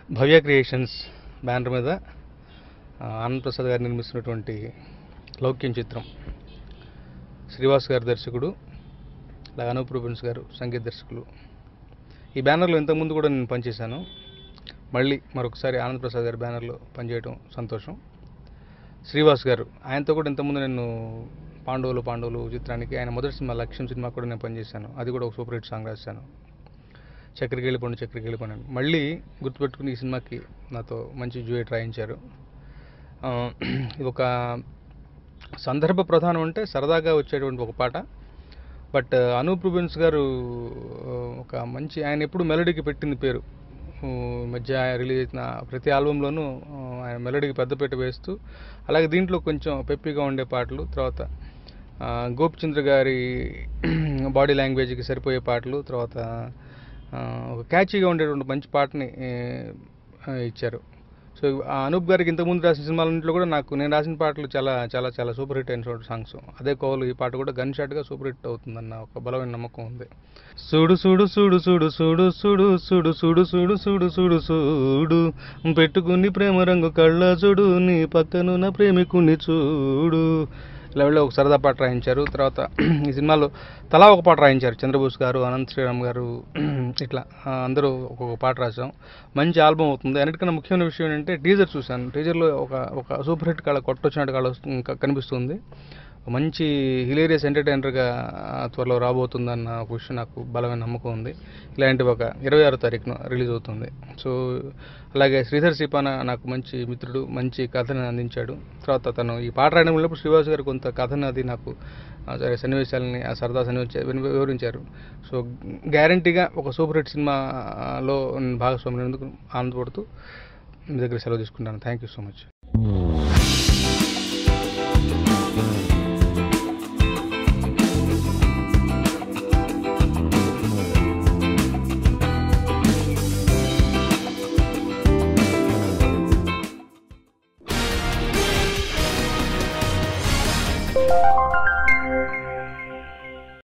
భవ్య creations banner మీద ఆ, ఆనంద్ ప్రసాద్ గారు నిర్మిస్తున్నటువంటి లౌక్యం చిత్రం శ్రీవాస్ గారు దర్శకుడు అలాగే అనూప్ రూబెన్స్ గారు సంగీత దర్శకులు ఈ బ్యానర్లో ఇంతకుముందు కూడా నేను పనిచేశాను మళ్ళీ మరొకసారి ఆనంద్ ప్రసాద్ గారి బ్యానర్లో పనిచేయడం సంతోషం శ్రీవాస్ గారు ఆయనతో కూడా ఇంతకుముందు నేను పాండవులు పాండవులు చిత్రానికి ఆయన మొదటి సినిమా లక్ష్యం సినిమా కూడా నేను పనిచేశాను అది కూడా ఒక సూపర్ హిట్ సాంగ్ రాశాను చక్కెరకేళి పండు చక్కెరకేళి పండు అని. మళ్ళీ గుర్తుపెట్టుకుని ఈ సినిమాకి నాతో మంచి జ్యూయట్ రాయించారు ఆ, ఇది ఒక సందర్భ ప్రధానం అంటే సరదాగా వచ్చేటువంటి ఒక పాట బట్ అనూప్ రూబెన్స్ గారు ఆ, ఒక మంచి ఆయన ఎప్పుడు మెలడీకి పెట్టింది పేరు ఊ, ఈ మధ్య ఆయన రిలీజ్ అయిన ప్రతి ఆల్బంలోనూ ఆ, ఆయన మెలడీకి పెద్దపీట వేస్తూ అలాగే దీంట్లో కొంచెం పెప్పిగా ఉండే పాటలు తర్వాత ఆ, గోపిచంద్ర గారి బాడీ లాంగ్వేజ్కి సరిపోయే పాటలు తర్వాత ఆ, ఒక క్యాచీగా ఉండేటువంటి మంచి పాటని ఏ, ఆ, ఇచ్చారు సో ఆ అనూప్ గారికి ఇంతకుముందు రాసిన సినిమాలన్నింటిలో కూడా నాకు నేను రాసిన పాటలు చాలా చాలా చాలా సూపర్ హిట్ అయిన సాంగ్స్ అదే కోవలు ఈ పాట కూడా గన్ షాట్గా సూపర్ హిట్ అవుతుందన్న ఒక బలమైన నమ్మకం ఉంది చూడు చూడు చూడు చూడు చూడు చూడు చూడు చూడు చూడు చూడు చూడు చూడు పెట్టుకుని ప్రేమ రంగు కళ్ళ చూడు నీ పక్కనున్న ప్రేమికుని చూడు ఇలా వెళ్ళి ఒక సరదా పాట రాయించారు తర్వాత ఈ సినిమాలో తలా ఒక పాట రాయించారు చంద్రబోస్ గారు అనంత్ శ్రీరామ్ గారు ఇట్లా ఆ, అందరూ ఒక్కొక్క పాట రాసాం మంచి ఆల్బమ్ అవుతుంది అన్నిటికన్నా ముఖ్యమైన విషయం ఏంటంటే టీజర్ చూశాను టీజర్లో ఒక ఒక సూపర్ హిట్ కాళ్ళ కొట్టొచ్చినట్టు కాళ్ళ వస్తు- క- కనిపిస్తుంది ఒక మంచి హిలేరియస్ ఎంటర్టైనర్గా త్వరలో రాబోతుందన్న ఒక విషయం నాకు బలమైన నమ్మకం ఉంది ఇలాంటి ఒక ఇరవై ఆరో తారీఖున రిలీజ్ అవుతుంది సో అలాగే శ్రీధర్ సిపాన నాకు మంచి మిత్రుడు మంచి కథను అందించాడు తర్వాత తను ఈ పాట రాయడం వెళ్ళినప్పుడు శ్రీవాస్ గారు కొంత కథను అది నాకు ఆ, సరే సన్నివేశాలని ఆ సరదా సన్నివేశ వివ- వివరించారు సో గ్యారంటీగా ఒక సూపర్ హిట్ సినిమాలో నేను భాగస్వామి ఎందుకు ఆనందపడుతూ మీ దగ్గర సెలవు తీసుకుంటాను థ్యాంక్ యూ సో మచ్